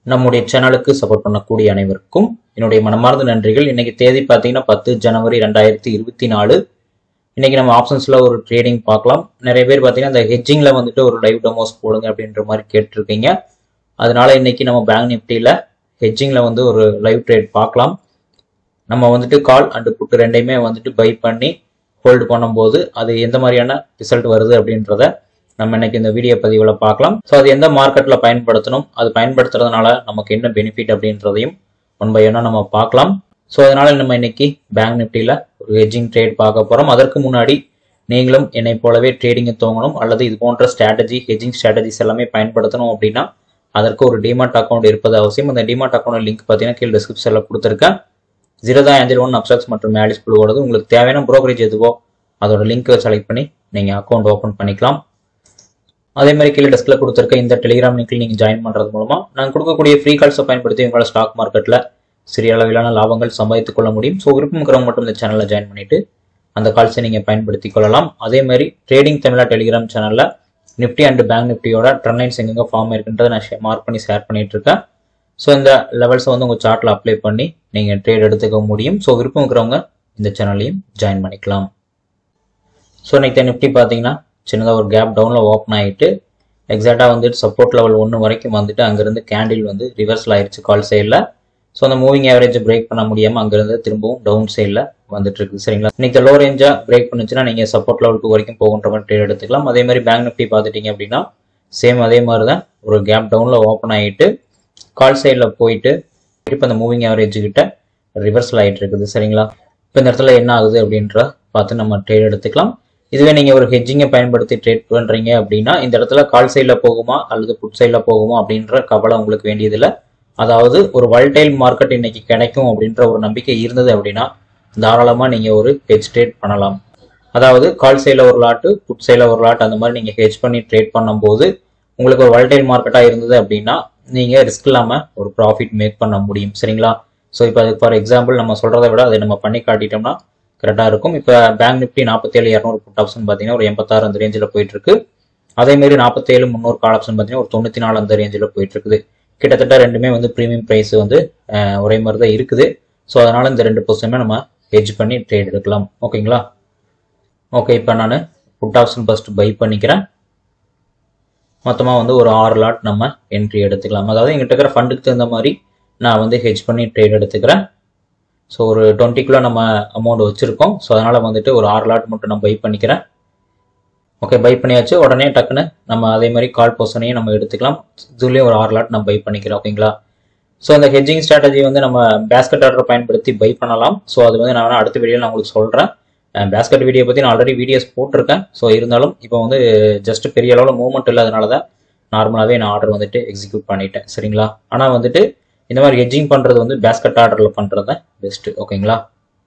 நம்முடைய சேனலுக்கு சப்போர்ட் பண்ணக்கூடிய அனைவருக்கும் என்னுடைய மனமார்ந்த நன்றிகள் இன்னைக்கு தேதி பார்த்தீங்கன்னா பத்து ஜனவரி ரெண்டாயிரத்தி இருபத்தி நாலு இன்னைக்கு நம்ம ஆப்ஷன்ஸ்ல ஒரு ட்ரேடிங் பார்க்கலாம் நிறைய பேர் பார்த்தீங்கன்னா இந்த ஹெட்ஜிங்ல வந்துட்டு ஒரு லைவ் டெமோஸ் போடுங்க அப்படின்ற மாதிரி கேட்டிருக்கீங்க அதனால இன்னைக்கு நம்ம பேங்க் நிஃப்டியில ஹெட்ஜிங்ல வந்து ஒரு லைவ் ட்ரேட் பார்க்கலாம் நம்ம வந்துட்டு கால் அண்ட் புட்டு ரெண்டையுமே வந்துட்டு பை பண்ணி ஹோல்டு பண்ணும்போது அது எந்த மாதிரியான ரிசல்ட் வருது அப்படின்றத நம்ம இன்னைக்கு இந்த வீடியோ பதிவில் பார்க்கலாம் ஸோ அது எந்த மார்க்கெட்டில் பயன்படுத்தணும் அது பயன்படுத்துறதுனால நமக்கு என்ன பெனிஃபிட் அப்படின்றதையும் ஒன் பை ஒன்னா நம்ம பார்க்கலாம் ஸோ அதனால நம்ம இன்னைக்கு பேங்க் நிஃப்டியில் ஒரு ஹெஜிங் ட்ரேட் பார்க்க போகிறோம் அதற்கு முன்னாடி நீங்களும் என்னை போலவே ட்ரேடிங்கை துவங்கணும் அல்லது இது போன்ற ஸ்ட்ராட்டஜி ஹெஜிங் ஸ்ட்ராட்டஜிஸ் எல்லாமே பயன்படுத்தணும் அப்படின்னா அதற்கு ஒரு டிமார்ட் அக்கௌண்ட் இருப்பது அவசியம் அந்த டிமார்ட் அக்கௌண்ட் லிங்க் பார்த்தீங்கன்னா கீழே டிஸ்கிரிப்ஷனில் கொடுத்துருக்கேன் ஜீரோதா ஏஞ்சல் ஒன் அப்சாக்ஸ் மற்றும் மேலிஸ் குழுவோடது உங்களுக்கு தேவையான brokerage எதுவோ அதோட லிங்க்கை செலக்ட் பண்ணி நீங்கள் அக்கௌண்ட் ஓப்பன் பண்ணிக்கலாம் அதே மாதிரி கீழே டெஸ்கில் கொடுத்துருக்க இந்த டெலிகிராம் லிங்க்ல நீங்கள் ஜாயின் பண்ணுறது மூலமாக நாங்கள் கொடுக்கக்கூடிய ஃப்ரீ கால்ஸை பயன்படுத்தி உங்களால் ஸ்டாக் மார்க்கெட்டில் சிறிய அளவிலான லாபங்கள் சம்பாதித்துக் கொள்ள முடியும் ஸோ விருப்பம் இருக்கிறவங்க மட்டும் இந்த சேனலில் ஜாயின் பண்ணிட்டு அந்த கால்ஸை நீங்கள் பயன்படுத்திக் கொள்ளலாம் அதே மாதிரி ட்ரேடிங் தமிழா டெலிகிராம் சேனலில் நிஃப்டி அண்ட் பேங்க் நிஃப்டியோட ட்ரெண்ட் லைன்ஸ் எங்கெங்க ஃபார்ம் இருக்குன்றதை நான் மார்க் பண்ணி ஷேர் பண்ணிட்டு இருக்கேன் ஸோ இந்த லெவல்ஸை வந்து உங்கள் சார்ட்டில் அப்ளை பண்ணி நீங்கள் ட்ரேட் எடுத்துக்க முடியும் ஸோ விருப்பம் இருக்கிறவங்க இந்த சேனல்லையும் ஜாயின் பண்ணிக்கலாம் ஸோ இன்னைக்கு நிஃப்டி பார்த்தீங்கன்னா சின்னதாக ஒரு கேப் டவுனில் ஓப்பன் ஆகிட்டு எக்ஸாக்டாக வந்துட்டு சப்போர்ட் லெவல் ஒன்று வரைக்கும் வந்துட்டு அங்கேருந்து கேண்டில் வந்து ரிவர்ஸில் ஆயிடுச்சு கால் சைடில் ஸோ அந்த மூவிங் ஆவரேஜ் பிரேக் பண்ண முடியாமல் அங்கேருந்து திரும்பவும் டவுன் சைடில் வந்துட்டு இருக்கு சரிங்களா இன்னைக்கு லோ ரேஞ்சாக பிரேக் பண்ணுச்சுன்னா நீங்கள் சப்போர்ட் லெவல் டூ வரைக்கும் போகுன்ற மாதிரி ட்ரேட் எடுத்துக்கலாம் அதே மாதிரி பேங்க் நிஃப்டி பார்த்துட்டீங்க அப்படின்னா சேம் அதே மாதிரி தான் ஒரு கேப் டவுனில் ஓப்பன் ஆகிட்டு கால் சைடில் போயிட்டு இப்போ அந்த மூவிங் ஆவரேஜ் கிட்ட ரிவர்ஸில் ஆகிட்டு இருக்குது சரிங்களா இப்போ இந்த இடத்துல என்ன ஆகுது அப்படின்ற பார்த்து நம்ம ட்ரேட் எடுத்துக்கலாம் இதுவே நீங்கள் ஒரு ஹெட்ஜிங்கை பயன்படுத்தி ட்ரேட் பண்ணுறீங்க அப்படின்னா இந்த இடத்துல கால் சைடில் போகுமா அல்லது புட் சைடில் போகுமா அப்படின்ற கவலை உங்களுக்கு வேண்டியதில்லை அதாவது ஒரு வல்டைல் மார்க்கெட் இன்னைக்கு கிடைக்கும் அப்படின்ற ஒரு நம்பிக்கை இருந்தது அப்படின்னா தாராளமாக நீங்கள் ஒரு ஹெட்ஜ் ட்ரேட் பண்ணலாம் அதாவது கால் சைடில் ஒரு லாட்டு புட் சைடில் ஒரு லாட் அந்த மாதிரி நீங்கள் ஹெட்ஜ் பண்ணி ட்ரேட் பண்ணும்போது உங்களுக்கு ஒரு வல்டைல் மார்க்கெட்டாக இருந்தது அப்படின்னா நீங்கள் ரிஸ்க் இல்லாமல் ஒரு ப்ராஃபிட் மேக் பண்ண முடியும் சரிங்களா ஸோ இப்போ அதுக்கு ஃபார் எக்ஸாம்பிள் நம்ம சொல்கிறத விட அதை நம்ம பண்ணி காட்டிட்டோம்னா கரெக்டாக இருக்கும் இப்போ பேங்க் நிஃப்டி நாற்பத்தேழு இரநூறு புட் ஆப்ஷன் பார்த்தீங்கன்னா ஒரு எண்பத்தாறு அந்த ரேஞ்சில் போயிட்டு இருக்கு அதேமாரி நாற்பத்தேழு முந்நூறு கால் ஆப்ஷன் பார்த்தீங்கன்னா ஒரு தொண்ணூற்றி நாலு அந்த ரேஞ்சில் போயிட்டு இருக்குது கிட்டத்தட்ட ரெண்டுமே வந்து ப்ரீமியம் ப்ரைஸ் வந்து அஹ், ஒரே மாதிரி தான் இருக்குது ஸோ அதனால இந்த ரெண்டு பொசிஷனுமே நம்ம ஹெஜ் பண்ணி ட்ரேட் எடுக்கலாம் ஓகேங்களா ஓகே இப்போ நான் புட் ஆப்ஷன் ஃபர்ஸ்ட் பை பண்ணிக்கிறேன் மொத்தமாக வந்து ஒரு ஆறு லாட் நம்ம என்ட்ரி எடுத்துக்கலாம் அதாவது எங்கிட்ட இருக்கிற ஃபண்டுக்கு தகுந்த மாதிரி நான் வந்து ஹெஜ் பண்ணி ட்ரேட் எடுத்துக்கிறேன் ஸோ ஒரு டுவெண்ட்டிக்குள்ள நம்ம அமௌண்ட் வச்சுருக்கோம் ஸோ அதனால் வந்துட்டு ஒரு ஆறு லாட் மட்டும் நான் பை பண்ணிக்கிறேன் ஓகே பை பண்ணியாச்சு உடனே டக்குன்னு நம்ம அதே மாதிரி கால் பொசனையும் நம்ம எடுத்துக்கலாம் இதுலேயும் ஒரு ஆறு லாட் நான் பை பண்ணிக்கிறேன் ஓகேங்களா ஸோ அந்த ஹெட்ஜிங் ஸ்ட்ராட்டஜி வந்து நம்ம பேஸ்கெட் ஆர்டர் பயன்படுத்தி பை பண்ணலாம் ஸோ அது வந்து நான் வேணா அடுத்த வீடியோவில் நான் உங்களுக்கு சொல்கிறேன் பேஸ்கெட் வீடியோ பற்றி நான் ஆல்ரெடி வீடியோஸ் போட்டிருக்கேன் ஸோ இருந்தாலும் இப்போ வந்து ஜஸ்ட் பெரிய அளவில் மூவ்மெண்ட் இல்லாதனால தான் நார்மலாகவே நான் ஆர்டர் வந்துட்டு எக்ஸிக்யூட் பண்ணிட்டேன் சரிங்களா ஆனால் வந்துட்டு இந்த மாதிரி ஹெட்ஜிங் பண்ணுறது வந்து பேஸ்கெட் ஆர்டரில் பண்ணுறது தான் பெஸ்ட்டு ஓகேங்களா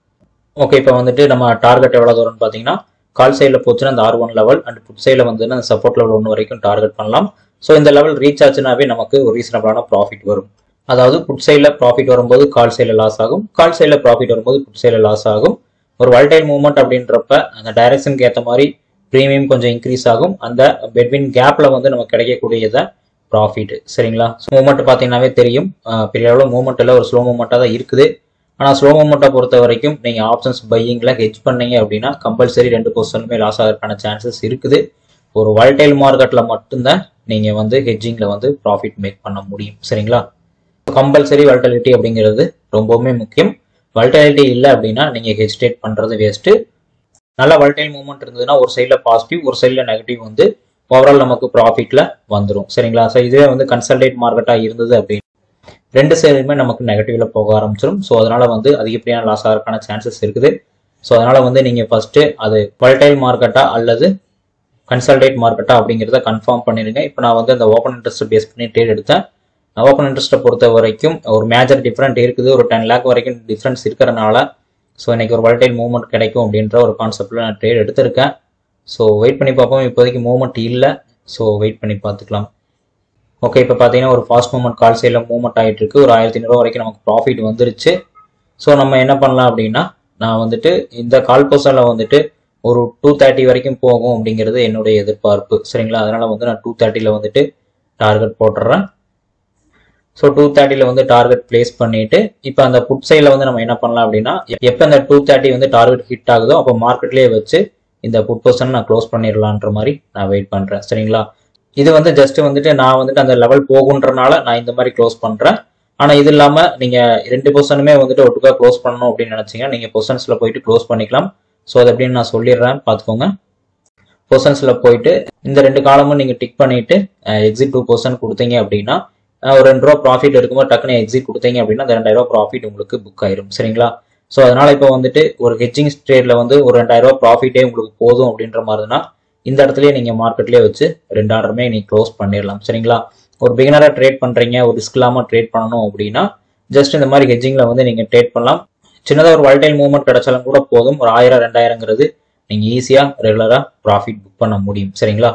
ஓகே இப்போ வந்துட்டு நம்ம டார்கெட் எவ்வளோ தூரம்னு பார்த்தீங்கன்னா கால் சைடில் போச்சுன்னா அந்த R one level and put சைடில் வந்துன்னா அந்த சப்போர்ட் லெவல் ஒன்று வரைக்கும் டார்கெட் பண்ணலாம் ஸோ இந்த லெவல் ரீச் ஆச்சுனாவே நமக்கு ஒரு ரீசனபிளான ப்ராஃபிட் வரும் அதாவது புட் சைடில் ப்ராஃபிட் வரும்போது கால் சைடில் லாஸ் ஆகும் கால் சைடில் ப்ராஃபிட் வரும்போது புட் சைடில் லாஸ் ஆகும் ஒரு வால்டைல் மூவ்மெண்ட் அப்படின்றப்ப அந்த டைரக்ஷனுக்கு ஏற்ற மாதிரி ப்ரீமியம் கொஞ்சம் இன்க்ரீஸ் ஆகும் அந்த பெட்வின் கேப்பில் வந்து நமக்கு கிடைக்கக்கூடியதை ப்ராஃபிட் சரிங்களா மூவ்மெண்ட் பார்த்தீங்கன்னாவே தெரியும் அஹ் பெரிய அளவில் மூவ்மெண்ட் இல்லை ஒரு ஸ்லோ மூவ்மெண்ட்டாக தான் இருக்குது ஆனால் ஸ்லோ மூவ்மெண்ட்டை பொறுத்த வரைக்கும் நீங்கள் ஆப்ஷன்ஸ் பையிங்கில் ஹெஜ் பண்ணீங்க அப்படின்னா கம்பல்சரி ரெண்டு பொசிஷனுமே லாஸ் ஆகிறதுக்கான சான்சஸ் இருக்குது ஒரு வால்டைல் மார்க்கெட்டில் மட்டும்தான் நீங்கள் வந்து ஹெட்ஜிங்கில் வந்து ப்ராஃபிட் மேக் பண்ண முடியும் சரிங்களா கம்பல்சரி வால்டாலிட்டி அப்படிங்கிறது ரொம்பவுமே முக்கியம் வால்டாலிட்டி இல்லை அப்படின்னா நீங்கள் ஹெஜிடேட் பண்ணுறது வேஸ்ட்டு நல்ல வால்டைல் மூவ்மெண்ட் இருந்ததுன்னா ஒரு சைடில் பாசிட்டிவ் ஒரு சைடில் நெகட்டிவ் வந்து ஓவரால் நமக்கு ப்ராஃபிட்டில் வந்துடும் சரிங்களா ஸோ இதுவே வந்து கன்சல்டேட் மார்க்கெட்டாக இருந்தது அப்படின்னு ரெண்டு சைடுமே நமக்கு நெகட்டிவ்ல போக ஆரம்பிச்சிடும் ஸோ அதனால வந்து அதிகப்படியான லாஸ் ஆகிறதுக்கான சான்சஸ் இருக்குது ஸோ அதனால வந்து நீங்கள் ஃபர்ஸ்ட் அது வால்டைல் மார்க்கெட்டா அல்லது கன்சல்டேட் மார்க்கெட்டா அப்படிங்கிறத கன்ஃபார்ம் பண்ணிடுங்க இப்போ நான் வந்து அந்த ஓப்பன் இன்ட்ரெஸ்ட் பேஸ் பண்ணி ட்ரேட் எடுத்தேன் ஓப்பன் இன்ட்ரெஸ்ட்டை பொறுத்த வரைக்கும் ஒரு மேஜர் டிஃப்ரெண்ட் இருக்குது ஒரு டென் லேக் வரைக்கும் டிஃப்ரென்ஸ் இருக்கிறனால ஸோ இன்னைக்கு ஒரு வால்டைல் மூவ்மெண்ட் கிடைக்கும் அப்படின்ற ஒரு கான்செப்டில் நான் ட்ரேட் எடுத்திருக்கேன் ஸோ வெயிட் பண்ணி பார்ப்போம் இப்போதைக்கு மூவ்மெண்ட் இல்லை ஸோ வெயிட் பண்ணி பார்த்துக்கலாம் ஓகே இப்போ பார்த்தீங்கன்னா ஒரு ஃபாஸ்ட் மூவ்மெண்ட் கால் சைடில் மூவ்மெண்ட் ஆகிட்டு இருக்கு ஒரு ஆயிரத்தி ஐநூறுரூவா வரைக்கும் நமக்கு ப்ராஃபிட் வந்துருச்சு ஸோ நம்ம என்ன பண்ணலாம் அப்படின்னா நான் வந்துட்டு இந்த கால் பொசனில் வந்துட்டு ஒரு டூ தேர்ட்டி வரைக்கும் போகும் அப்படிங்கிறது என்னுடைய எதிர்பார்ப்பு சரிங்களா அதனால வந்து நான் டூ தேர்ட்டியில் வந்துட்டு டார்கெட் போட்டுறேன் ஸோ டூ தேர்ட்டியில் வந்து டார்கெட் பிளேஸ் பண்ணிட்டு இப்போ அந்த புட் சைடில் வந்து நம்ம என்ன பண்ணலாம் அப்படின்னா எப்போ அந்த டூ தேர்ட்டி வந்து டார்கெட் ஹிட் ஆகுதோ அப்போ மார்க்கெட்லேயே வச்சு இந்த புட் பொசிஷன் நான் க்ளோஸ் பண்ணிடலான்ற மாதிரி நான் வெயிட் பண்ணுறேன் சரிங்களா இது வந்து ஜஸ்ட் வந்துட்டு நான் வந்துட்டு அந்த லெவல் போகுன்றனால நான் இந்த மாதிரி க்ளோஸ் பண்ணுறேன் ஆனால் இது இல்லாமல் நீங்கள் ரெண்டு பொசிஷனுமே வந்துட்டு ஒட்டுக்கா க்ளோஸ் பண்ணணும் அப்படின்னு நினச்சிங்கன்னா நீங்கள் பொசிஷன்ஸில் போயிட்டு க்ளோஸ் பண்ணிக்கலாம் ஸோ அது எப்படின்னு நான் சொல்லிடுறேன் பார்த்துக்கோங்க பொசிஷன்ஸில் போயிட்டு இந்த ரெண்டு காலமும் நீங்கள் டிக் பண்ணிட்டு எக்ஸிட் டூ பொசிஷன் கொடுத்தீங்க அப்படின்னா அஹ், ஒரு ரெண்டு ரூபா ப்ராஃபிட் எடுக்கும்போது டக்குனு எக்ஸிட் கொடுத்தீங்க அப்படின்னா அந்த ரெண்டாயிரம் ரூபா ப்ராஃபிட் உங்களுக்கு புக் ஆயிரும் சரிங்களா ஸோ அதனால இப்போ வந்துட்டு ஒரு ஹெச்சிங் ட்ரேட்ல வந்து ஒரு ரெண்டாயிரம் ரூபா ப்ராஃபிட்டே உங்களுக்கு போதும் அப்படின்ற மாதிரினா இந்த இடத்துலயே நீங்க மார்க்கெட்லயே வச்சு ரெண்டு ஆர்டருமே நீ க்ளோஸ் பண்ணிடலாம் சரிங்களா ஒரு பிகினரா ட்ரேட் பண்றீங்க ஒரு ரிஸ்க் இல்லாம ட்ரேட் பண்ணணும் அப்படின்னா ஜஸ்ட் இந்த மாதிரி ஹெஜிங்ல வந்து நீங்க ட்ரேட் பண்ணலாம் சின்னதாக ஒரு வால்டைல் மூவ்மெண்ட் கிடைச்சாலும் கூட போதும் ஒரு ஆயிரம் ரெண்டாயிரங்கிறது நீங்க ஈஸியா ரெகுலரா ப்ராஃபிட் புக் பண்ண முடியும் சரிங்களா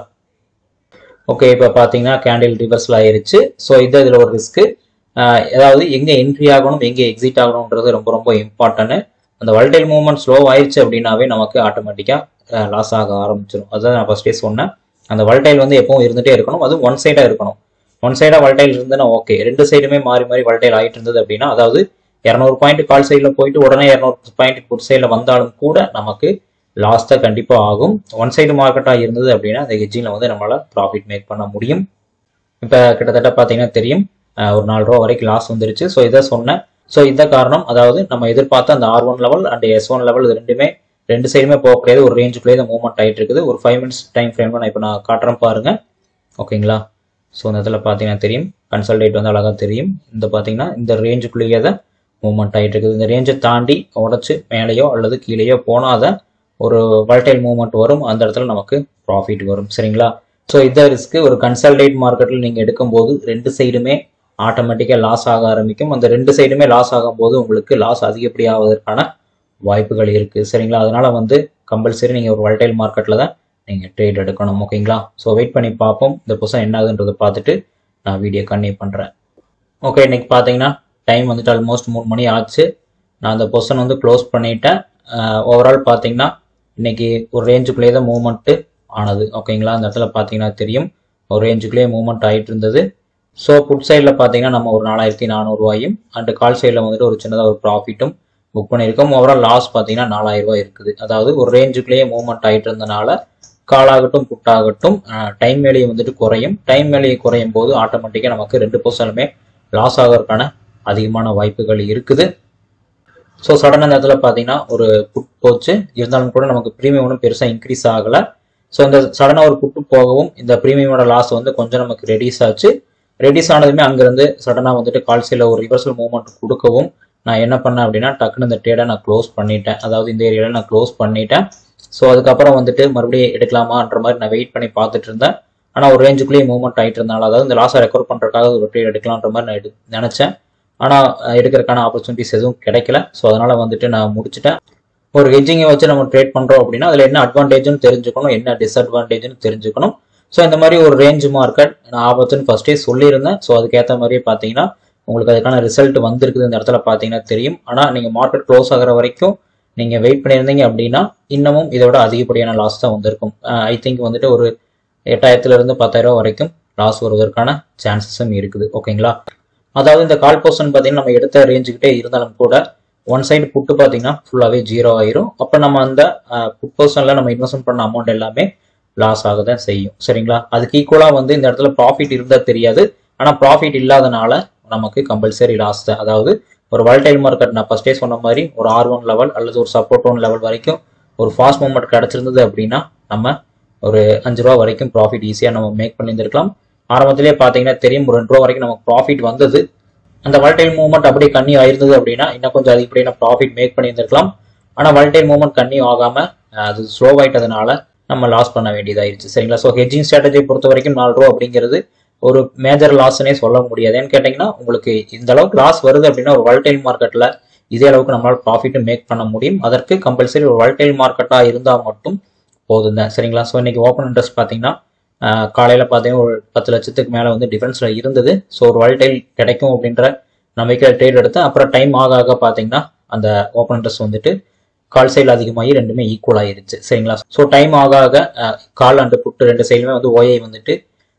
ஓகே இப்போ பார்த்தீங்கன்னா கேண்டில் ரிவர்ஸில் ஆயிருச்சு ஸோ இது இதில் ஒரு ரிஸ்க்கு அதாவது எங்கே என்ட்ரி ஆகணும் எங்கே எக்ஸிட் ஆகணுன்றது ரொம்ப ரொம்ப இம்பார்ட்டன்ட் அந்த வால்டைல் மூவ்மெண்ட் ஸ்லோ ஆயிடுச்சு அப்படின்னாவே நமக்கு ஆட்டோமேட்டிக்காக லாஸ் ஆக ஆரம்பிச்சிடும் அதான் நான் ஃபஸ்ட்டே சொன்னேன் அந்த வால்டைல் வந்து எப்பவும் இருந்துகிட்டே இருக்கணும் அதுவும் ஒன் சைடாக இருக்கணும் ஒன் சைடாக வால்டைல் இருந்ததுன்னா ஓகே ரெண்டு சைடுமே மாறி மாறி வால்டைல் ஆகிட்டு இருந்தது அப்படின்னா அதாவது இரநூறு பாயிண்ட் கால் சைடில் போயிட்டு உடனே இரநூறு பாயிண்ட் புட் சைடில் வந்தாலும் கூட நமக்கு லாஸ் தான் கண்டிப்பாக ஆகும் ஒன் சைடு மார்க்கெட்டாக இருந்தது அப்படின்னா அந்த ஹெஜ்ஜிங்கில் வந்து நம்மளால் ப்ராஃபிட் மேக் பண்ண முடியும் இப்போ கிட்டத்தட்ட பார்த்தீங்கன்னா தெரியும் அஹ் ஒரு நாலு ரூபா வரைக்கும் லாஸ் வந்துருச்சு ஸோ இதை சொன்னேன் ஸோ இந்த காரணம் அதாவது நம்ம எதிர்பார்த்த அந்த R one level and S one level இது ரெண்டுமே ரெண்டு சைடுமே போகக்கூடியது ஒரு ரேஞ்சுக்குள்ளேயே இந்த மூவ்மெண்ட் ஆகிட்டு இருக்குது ஒரு ஃபைவ் மினிட்ஸ் டைம் ஃப்ரேம் நான் இப்போ நான் காட்டுறேன் பாருங்க ஓகேங்களா ஸோ இந்த இடத்துல பார்த்தீங்கன்னா தெரியும் கன்சல்டேட் வந்து அழகாக தெரியும் இந்த பார்த்தீங்கன்னா இந்த ரேஞ்சுக்குள்ளேயே தான் மூவ்மெண்ட் ஆகிட்டு இருக்குது இந்த ரேஞ்சை தாண்டி உடச்சி மேலேயோ அல்லது கீழேயோ போனாதான் ஒரு வால்டைல் மூவ்மெண்ட் வரும் அந்த இடத்துல நமக்கு ப்ராஃபிட் வரும் சரிங்களா ஸோ இந்த ரிஸ்க் ஒரு கன்சல்டேட் மார்க்கெட்டில் நீங்கள் எடுக்கும்போது ரெண்டு சைடுமே ஆட்டோமேட்டிக்காக லாஸ் ஆக ஆரம்பிக்கும் அந்த ரெண்டு சைடுமே லாஸ் ஆகும்போது உங்களுக்கு லாஸ் அதிகப்படி ஆவதற்கான வாய்ப்புகள் இருக்குது சரிங்களா அதனால வந்து கம்பல்சரி நீங்கள் ஒரு வால்டைல் மார்க்கெட்டில் தான் நீங்கள் ட்ரேட் எடுக்கணும் ஓகேங்களா ஸோ வெயிட் பண்ணி பார்ப்போம் இந்த புதுசாக என்ன ஆகுதுன்றதை பார்த்துட்டு நான் வீடியோ கண்டினியூ பண்ணுறேன் ஓகே இன்னைக்கு பார்த்தீங்கன்னா டைம் வந்துட்டு ஆல்மோஸ்ட் மூணு மணி ஆச்சு நான் அந்த பொசிஷன் வந்து க்ளோஸ் பண்ணிட்டேன் ஓவரால் பார்த்தீங்கன்னா இன்னைக்கு ஒரு ரேஞ்சுக்குள்ளேயே தான் மூவ்மெண்ட்டு ஆனது ஓகேங்களா அந்த இடத்துல பார்த்தீங்கன்னா தெரியும் ஒரு ரேஞ்சுக்குள்ளேயே மூவ்மெண்ட் ஆகிட்டு இருந்தது ஸோ புட் சைடில் பார்த்தீங்கன்னா நம்ம ஒரு நாலாயிரத்தி நானூறுரூவாயும் அண்ட் கால் சைடில் வந்துட்டு ஒரு சின்னதாக ஒரு ப்ராஃபிட்டும் புக் பண்ணியிருக்கோம் ஓவரால் லாஸ் பார்த்தீங்கன்னா நாலாயிரம் ரூபாய் இருக்குது அதாவது ஒரு ரேஞ்சுக்குள்ளேயே மூவ்மெண்ட் ஆகிட்டு இருந்தனால காலாகட்டும் புட்டாகட்டும் டைம் வேலையை வந்துட்டு குறையும் டைம் வேலையை குறையும் போது ஆட்டோமேட்டிக்காக நமக்கு ரெண்டு பொசிஷனுமே லாஸ் ஆகிறதுக்கான அதிகமான வாய்ப்புகள் இருக்குது ஸோ சடனாக இந்த இடத்துல பார்த்தீங்கன்னா ஒரு புட் போச்சு இருந்தாலும் கூட நமக்கு ப்ரீமியம் ஒன்றும் பெருசாக இன்க்ரீஸ் ஆகலை ஸோ இந்த சடனாக ஒரு புட்டு போகவும் இந்த ப்ரீமியமோட லாஸ் வந்து கொஞ்சம் நமக்கு ரெடியூஸ் ஆச்சு ரெடியூஸ் ஆனதுமே அங்கேருந்து சடனாக வந்துட்டு கால்சியில் ஒரு ரிவர்சல் மூவ்மெண்ட் கொடுக்கவும் நான் என்ன பண்ணேன் அப்படின்னா டக்குன்னு இந்த ட்ரேடை நான் க்ளோஸ் பண்ணிட்டேன் அதாவது இந்த ஏரியாவில் நான் க்ளோஸ் பண்ணிட்டேன் ஸோ அதுக்கப்புறம் வந்துட்டு மறுபடியும் எடுக்கலாமான்ற மாதிரி நான் வெயிட் பண்ணி பார்த்துட்டு இருந்தேன் ஆனால் ஒரு ரேஞ்சுக்குள்ளேயே மூவ்மெண்ட் ஆகிட்டு இருந்தாலும் அதாவது இந்த லாஸை ரெக்கவர் பண்ணுறதுக்காக ஒரு ட்ரேட் எடுக்கலான்ற மாதிரி நான் எடு நினச்சேன் ஆனால் எடுக்கிறதுக்கான ஆப்பர்ச்சுனிட்டிஸ் எதுவும் கிடைக்கல ஸோ அதனால் வந்துட்டு நான் முடிச்சிட்டேன் ஒரு ஹெஜிங்கை வச்சு நம்ம ட்ரேட் பண்ணுறோம் அப்படின்னா அதில் என்ன அட்வான்டேஜ்னு தெரிஞ்சுக்கணும் என்ன டிஸ்அட்வான்டேஜ்னு தெரிஞ்சுக்கணும் ஸோ இந்த மாதிரி ஒரு ரேஞ்ச் மார்க்கெட் நான் ஆபத்துன்னு ஃபஸ்ட்டே சொல்லியிருந்தேன் ஸோ அதுக்கேற்ற மாதிரியே பார்த்தீங்கன்னா உங்களுக்கு அதுக்கான ரிசல்ட் வந்திருக்குது இந்த இடத்துல பார்த்தீங்கன்னா தெரியும் ஆனால் நீங்கள் மார்க்கெட் க்ளோஸ் ஆகிற வரைக்கும் நீங்கள் வெயிட் பண்ணியிருந்தீங்க அப்படின்னா இன்னமும் இதோட அதிகப்படியான லாஸ் தான் வந்திருக்கும் ஐ திங்க் வந்துட்டு ஒரு எட்டாயிரத்துலேருந்து பத்தாயிரம் வரைக்கும் லாஸ் வருவதற்கான சான்சஸும் இருக்குது ஓகேங்களா அதாவது இந்த கால் போர்ஷன் பார்த்தீங்கன்னா நம்ம எடுத்த ரேஞ்சுக்கிட்டே இருந்தாலும் கூட ஒன் சைடு புட்டு பார்த்தீங்கன்னா ஃபுல்லாகவே ஜீரோ ஆயிரும் அப்போ நம்ம அந்த புட் போர்ஷனில் நம்ம இன்வெஸ்ட்மெண்ட் பண்ண அமௌண்ட் எல்லாமே லாஸ் ஆக தான் செய்யும் சரிங்களா அதுக்கு ஈக்குவலாக வந்து இந்த இடத்துல ப்ராஃபிட் இருந்தால் தெரியாது ஆனால் ப்ராஃபிட் இல்லாதனால நமக்கு கம்பல்சரி லாஸ் தான் அதாவது ஒரு வால்டைல் மார்க்கெட் நான் ஃபஸ்ட்டே சொன்ன மாதிரி ஒரு ஆர் ஒன் லெவல் அல்லது ஒரு சப்போர்ட் ஒன் லெவல் வரைக்கும் ஒரு ஃபாஸ்ட் மூவ்மெண்ட் கிடச்சிருந்தது அப்படின்னா நம்ம ஒரு அஞ்சு ரூபா வரைக்கும் ப்ராஃபிட் ஈஸியாக நம்ம மேக் பண்ணியிருந்திருக்கலாம் ஆரம்பத்திலே பார்த்தீங்கன்னா தெரியும் ஒரு ரெண்டு ரூபா வரைக்கும் நமக்கு ப்ராஃபிட் வந்தது அந்த வால்டைல் மூவ்மெண்ட் அப்படியே கன்னியூ ஆயிருந்தது அப்படின்னா இன்னும் கொஞ்சம் அதிகப்படியான ப்ராஃபிட் மேக் பண்ணியிருந்திருக்கலாம் ஆனால் வால்டைல் மூவ்மெண்ட் கன்னியூ ஆகாமல் அது ஸ்லோ ஆயிட்டதுனால நம்ம லாஸ் பண்ண வேண்டியதாயிருச்சு சரிங்களா ஸோ ஹெட்ஜிங் ஸ்ட்ராட்டஜியை பொறுத்த வரைக்கும் நாலு ரூபா அப்படிங்கிறது ஒரு மேஜர் லாஸ்னே சொல்ல முடியாது ஏன்னு கேட்டிங்கன்னா உங்களுக்கு இந்த அளவுக்கு லாஸ் வருது அப்படின்னா ஒரு வால்டைல் மார்க்கெட்டில் இதே அளவுக்கு நம்மளால் ப்ராஃபிட் மேக் பண்ண முடியும் அதற்கு கம்பல்சரி ஒரு வால்டைல் மார்க்கெட்டாக இருந்தால் மட்டும் போதும் தான் சரிங்களா ஸோ இன்னைக்கு ஓப்பன் இன்ட்ரெஸ்ட் பார்த்தீங்கன்னா காலையில் பார்த்தீங்கன்னா ஒரு பத்து லட்சத்துக்கு மேலே வந்து டிஃபரன்ஸில் இருந்தது ஸோ ஒரு வால்டைல் கிடைக்கும் அப்படின்ற நம்பிக்கையில் ட்ரேட் எடுத்தேன் அப்புறம் டைம் ஆக ஆக பார்த்தீங்கன்னா அந்த ஓப்பன் இன்ட்ரெஸ்ட் வந்துட்டு கால் சைடில் அதிகமாகி ரெண்டுமே ஈக்குவல் ஆயிருச்சு சரிங்களா ஸோ டைம் ஆக ஆக கால் அண்டு புட்டு ரெண்டு சைடுமே வந்து ஓஐ வந்துட்டு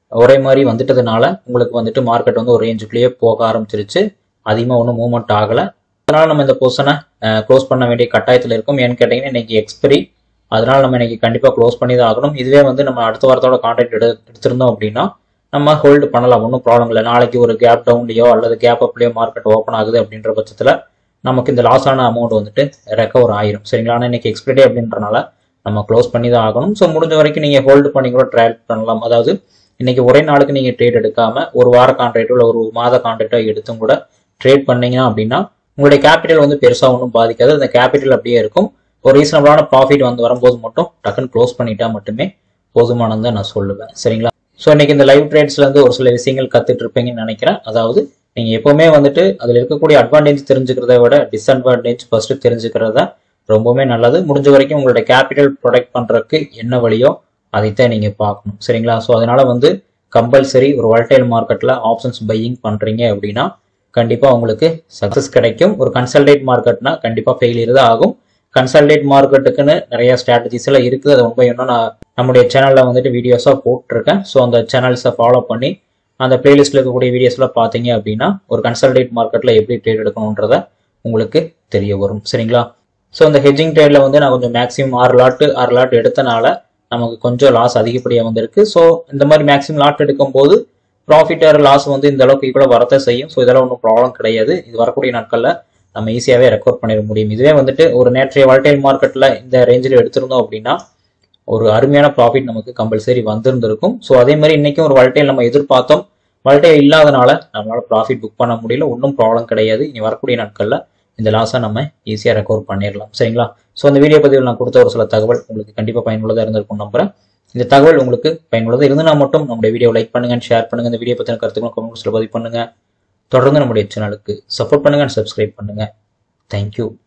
ஒரே மாதிரி வந்துட்டதுனால உங்களுக்கு வந்துட்டு மார்க்கெட் வந்து ஒரு ரேஞ்சுக்குள்ளேயே போக ஆரம்பிச்சிருச்சு அதிகமாக ஒன்றும் மூவ்மெண்ட் ஆகலை அதனால நம்ம இந்த பொசிஷனை க்ளோஸ் பண்ண வேண்டிய கட்டாயத்தில் இருக்கும் ஏன்னு கேட்டிங்கன்னா இன்னைக்கு எக்ஸ்பெரி அதனால நம்ம இன்னைக்கு கண்டிப்பாக க்ளோஸ் பண்ணி தான் ஆகணும் இதுவே வந்து நம்ம அடுத்த வாரத்தோட கான்ட்ராக்ட் எடு எடுத்திருந்தோம் அப்படின்னா நம்ம ஹோல்டு பண்ணலாம் ஒன்றும் ப்ராப்ளம் இல்லை நாளைக்கு ஒரு கேப் டவுன்லையோ அல்லது கேப் அப்லேயோ மார்க்கெட் ஓப்பன் ஆகுது அப்படின்ற பட்சத்தில் நமக்கு இந்த லாஸ் ஆன அமௌண்ட் வந்துட்டு ரெக்கவர் ஆயிரும் சரிங்களா ஆனால் இன்னைக்கு எக்ஸ்பெரி அப்படின்றனால நம்ம க்ளோஸ் பண்ணி தான் ஆகணும் ஸோ முடிஞ்ச வரைக்கும் நீங்கள் ஹோல்டு பண்ணி கூட ட்ரேட் பண்ணலாம் அதாவது இன்னைக்கு ஒரே நாளுக்கு நீங்கள் ட்ரேட் எடுக்காம ஒரு வார கான்ட்ராக்டோ இல்லை ஒரு மாத கான்ட்ராக்டோ எடுத்தும் கூட ட்ரேட் பண்ணீங்கன்னா அப்படின்னா உங்களுடைய கேபிட்டல் வந்து பெருசாக ஒன்றும் பாதிக்காது அந்த கேபிட்டல் அப்படியே இருக்கும் ஒரு ரீசனபிளான ப்ராஃபிட் வந்து வரும்போது மட்டும் டக்குன்னு க்ளோஸ் பண்ணிட்டா மட்டுமே போதுமானது நான் சொல்லுவேன் சரிங்களா ஸோ இன்னைக்கு இந்த லைவ் ட்ரேட்ஸ்ல இருந்து ஒரு சில விஷயங்கள் கத்துட்டு இருப்பீங்கன்னு நினைக்கிறேன் அதாவது நீங்க எப்பவுமே வந்துட்டு அதுல இருக்கக்கூடிய அட்வான்டேஜ் தெரிஞ்சுக்கிறத விட டிஸ்அட்வான்டேஜ் ஃபர்ஸ்ட் தெரிஞ்சுக்கிறதா ரொம்பவுமே நல்லது முடிஞ்ச வரைக்கும் உங்களுடைய கேபிட்டல் ப்ரொடெக்ட் பண்றதுக்கு என்ன வழியோ அதைத்தான் நீங்க பார்க்கணும் சரிங்களா ஸோ அதனால வந்து கம்பல்சரி ஒரு வால்டைல் மார்க்கெட்ல ஆப்ஷன்ஸ் பையிங் பண்றீங்க அப்படின்னா கண்டிப்பா உங்களுக்கு சக்சஸ் கிடைக்கும் ஒரு கன்சல்டேட் மார்க்கெட்னா கண்டிப்பா ஃபெயிலியர் தான் ஆகும் கன்சல்டேட் மார்க்கெட்டுக்குன்னு நிறைய ஸ்ட்ராட்டஜிஸ் எல்லாம் இருக்குது அது ரொம்ப இன்னும் நான் நம்முடைய சேனல்ல வந்துட்டு வீடியோஸாக போட்டிருக்கேன் ஸோ அந்த சேனல்ஸை ஃபாலோ பண்ணி அந்த பிளேலிஸ்ட்ல இருக்கக்கூடிய வீடியோஸ்லாம் பார்த்தீங்க அப்படின்னா ஒரு கன்சல்டேட் மார்க்கெட்ல எப்படி ட்ரேட் எடுக்கணுன்றத உங்களுக்கு தெரிய வரும் சரிங்களா ஸோ இந்த ஹெஜிங் ட்ரேட்ல வந்து நான் கொஞ்சம் மேக்ஸிமம் ஆறு லாட்டு ஆறு லாட் எடுத்தனால நமக்கு கொஞ்சம் லாஸ் அதிகப்படியாக வந்திருக்கு ஸோ இந்த மாதிரி மேக்ஸிமம் லாட் எடுக்கும்போது ப்ராஃபிட் ஆர் லாஸ் வந்து இந்த அளவுக்கு கூட வரத்தை செய்யும் ஸோ இதெல்லாம் ஒன்றும் ப்ராப்ளம் கிடையாது இது வரக்கூடிய நாட்களில் நம்ம ஈஸியாகவே ரெக்கவர் பண்ணிட முடியும் இதுவே வந்துட்டு ஒரு நேற்றைய வால்டைல் மார்க்கெட்டில் இந்த ரேஞ்சில் எடுத்திருந்தோம் அப்படின்னா ஒரு அருமையான ப்ராஃபிட் நமக்கு கம்பல்சரி வந்திருந்திருக்கும் ஸோ அதே மாதிரி இன்னைக்கும் ஒரு வல்டைல் நம்ம எதிர்பார்த்தோம் வல்டைல் இல்லாதனால நம்மளால ப்ராஃபிட் புக் பண்ண முடியல ஒன்றும் ப்ராப்ளம் கிடையாது இனி வரக்கூடிய நாட்களில் இந்த லாஸை நம்ம ஈஸியாக ரெக்கவர் பண்ணிடலாம் சரிங்களா ஸோ அந்த வீடியோ பதிவில் நான் கொடுத்த ஒரு சில தகவல் உங்களுக்கு கண்டிப்பாக பயனுள்ளதாக இருந்திருக்கும் நம்புறேன் இந்த தகவல் உங்களுக்கு பயனுள்ளதாக இருந்தனா மட்டும் நம்முடைய வீடியோ லைக் பண்ணுங்க ஷேர் பண்ணுங்க இந்த வீடியோ பற்றின கருத்துக்களும் கமெண்ட்ஸில் பதிவு பண்ணுங்க தொடர்ந்து நம்முடைய சேனலுக்கு சப்போர்ட் பண்ணுங்க அண்ட் சப்ஸ்கிரைப் பண்ணுங்க தேங்க்யூ